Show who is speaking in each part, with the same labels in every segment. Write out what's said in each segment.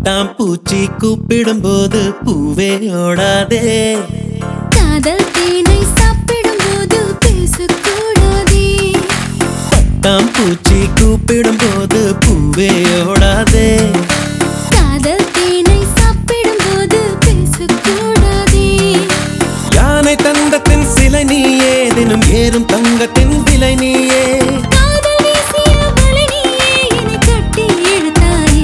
Speaker 1: பட்டாம் பூச்சி கூப்பிடும்போது பூவே ஓடாதே
Speaker 2: காதல் தேனை சாப்பிடும்போது பேசக்கூடாதே
Speaker 1: பட்டாம் பூச்சி கூப்பிடும்போது பூவே ஓடாதே
Speaker 2: காதல் தேனை சாப்பிடும்போது பேசக்கூடாதே
Speaker 1: யானை தந்தத்தின் சிலை நீயே தினம் ஏறும் தங்கத்தின் விலை நீயே
Speaker 2: காதல் வீசிய வலை நீயே என்னை கட்டி இழுத்தாயே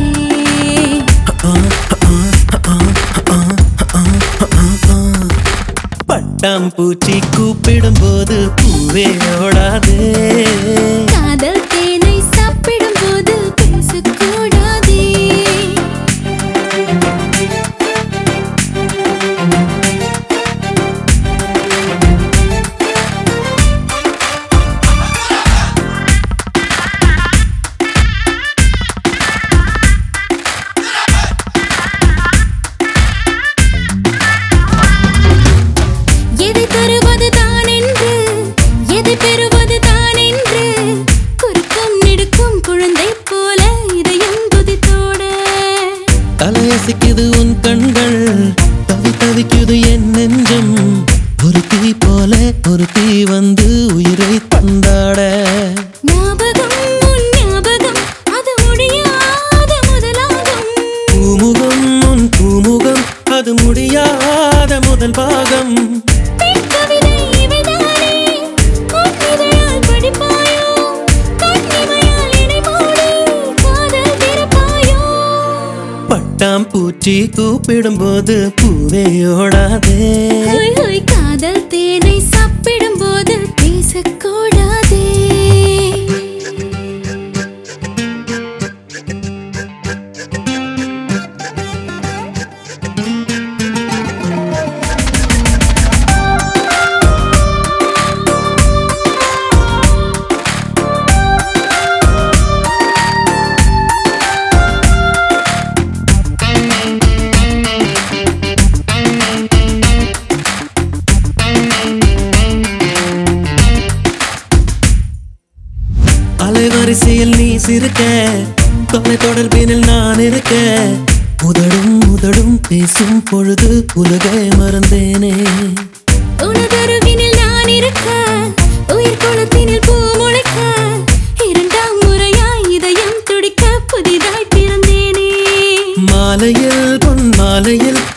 Speaker 1: பட்டாம் பூச்சி கூப்பிடும்போது பூவே ஓடாதே
Speaker 2: காதல் தேனை சாப்பிடும்போது பேசக்கூடாதே எதை தருவது தான் என்று எதை பெறுவது தான் என்று குறுக்கும் நெடுக்கும் குழந்தை போல இதயம் குதித்தோட
Speaker 1: தலையசிக்குது உன் கண்கள் தவி தவிக்குது என் நெஞ்சம் ஒரு தீ போல ஒரு தீ வந்து உயிரை தந்தாட
Speaker 2: ஞாபகம் உன் ஞாபகம் அது முடியாத முதலாகும்
Speaker 1: பூமுகம் உன் பூமுகம் அது முடியாத முதல் பாகம்
Speaker 2: பெண் கவிதை இவைதானே உன் இதழால் படிப்பாயோ கண்ணிமையால் இடை மூடி காதல் திறப்பாயோ
Speaker 1: பட்டாம் பூச்சி கூப்பிடும்போது பூவே ஓடாதே
Speaker 2: ஹோய் ஹோய் காதல் தேனை சாப்பிடும்போது பேசக்கூடாதே
Speaker 1: அலைவரிசையில் நீ சிரிக்க தொலை தொடர்பினில் நான் இருக்க உதடும் உதடும் பேசும் பொழுது உலகை மறந்தேனே
Speaker 2: உனதருகினில் நான் இருக்க உயிர் குளத்தினில் பூ முளைக்க இரண்டாம் முறையாய் இதயம் துடிக்க புதிதாய் பிறந்தேனே
Speaker 1: மாலையில் பொன் மாலையில்